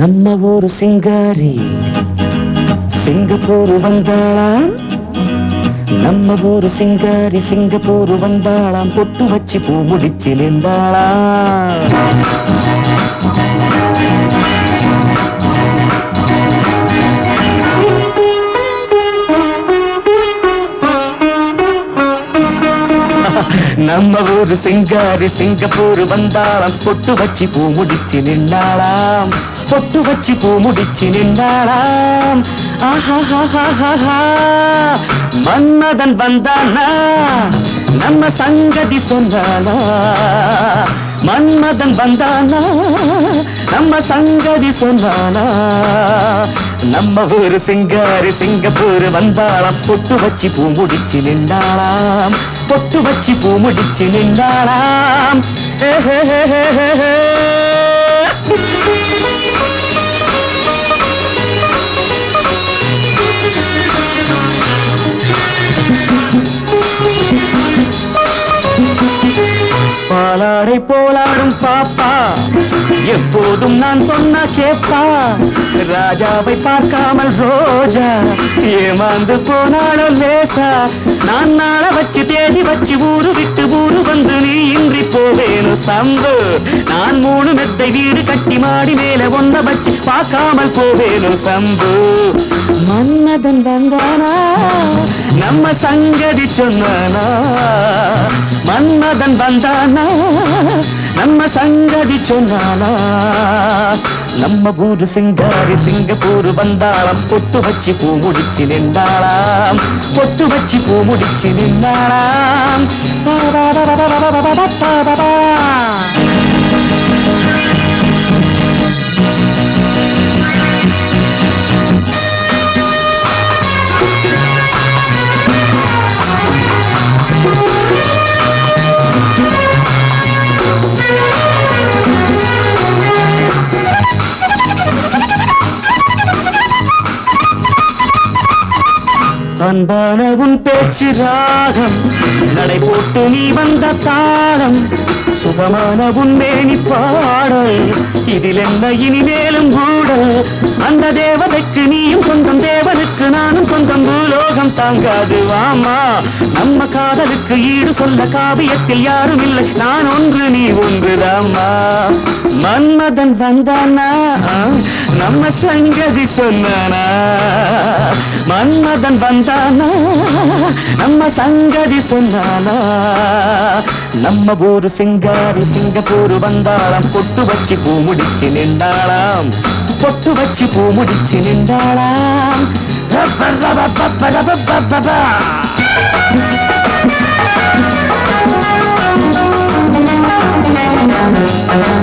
நம்ம ஊரு சிங்காரி சிங்கப்பூர் வந்தாளாம் நம்ம ஊரு சிங்காரி சிங்கப்பூர் வந்தாளாம் பொட்டு வச்சு பூ முடிச்சு நின்றாளாம் நம்ம ஊரு சிங்காரி சிங்கப்பூர் வந்தாளாம் பொட்டு வச்சு பூ முடிச்சு நின்னாளாம் பொட்டு வச்சு பூ முடிச்சு நின்னாளாம் ஆஹாஹாஹாஹா. மன்மதன் வந்தானா நம்ம சங்கதி சொன்னானா மன்மதன் வந்தானா நம்ம சங்கதி சொன்னானா நம்ம ஊரு சிங்காரி சிங்கப்பூர் வந்தாளாம் பொட்டு வச்சு பூ முடிச்சு நின்றாளாம் பொட்டு வச்சு பூ முடிச்சு நின்றாளாம் ஏ ஹே ஹே ஹே ஹே ஹே. பாலாடை போலாடும் பாப்பா எப்போதும் நான் சொன்ன கேப்பா ராஜாவை பார்க்காமல் ரோஜா ஏமாந்து போனாலும் லேசா நான் நாள வச்சு தேடி வச்சு ஊரு விட்டு ஊரு வந்து நீ இன்றி போவேனு சம்பு நான் மூணு மெத்தை வீடு கட்டி மாடி மேல ஒன்ன வச்சு பார்க்காமல் போவேனு சம்பு மன்னதன் வந்தானா நம்ம சங்கதி சொன்னானா மன்மதன் வந்தானா நம்ம சங்கதி சொன்னானா நம்ம ஊரு சிங்காரி சிங்கப்பூர் வந்தாளாம் பொட்டு வச்சு பூ முடிச்சு நின்றாளாம் பொட்டு வச்சு பூ முடிச்சு நின்றாளாம் அன்பான உன் பேச்சு ராகம் நடை போட்டு நீ வந்த தாளம் சுகமான உன் மேனி பாடல் இதில் என்ன இனிமேலும் கூடல் அந்த தேவதைக்கு நீயும் சொந்தம் தேவனுக்கு நானும் சொந்தம் பூலோகம் தாங்காது வாமா நம்ம காதலுக்கு ஈடு சொல்ல காவியத்தில் யாரும் இல்லை நான் ஒன்று நீ ஒன்றுதாம்மா மன்மதன் வந்தானா நம்ம சங்கதி சொன்னானா மன்மதன் வந்தானா நம்ம சங்கதி சொன்னானா நம்ம ஊரு சிங்காரி சிங்கப்பூர் வந்தாளாம் பொட்டு வச்சு பூ முடிச்சு நின்றாளாம் பொட்டு வச்சு பூ முடிச்சு நின்றாளாம் ரப்ப ரப்ப பப்ப ரப்ப பப்ப பா. Thank you.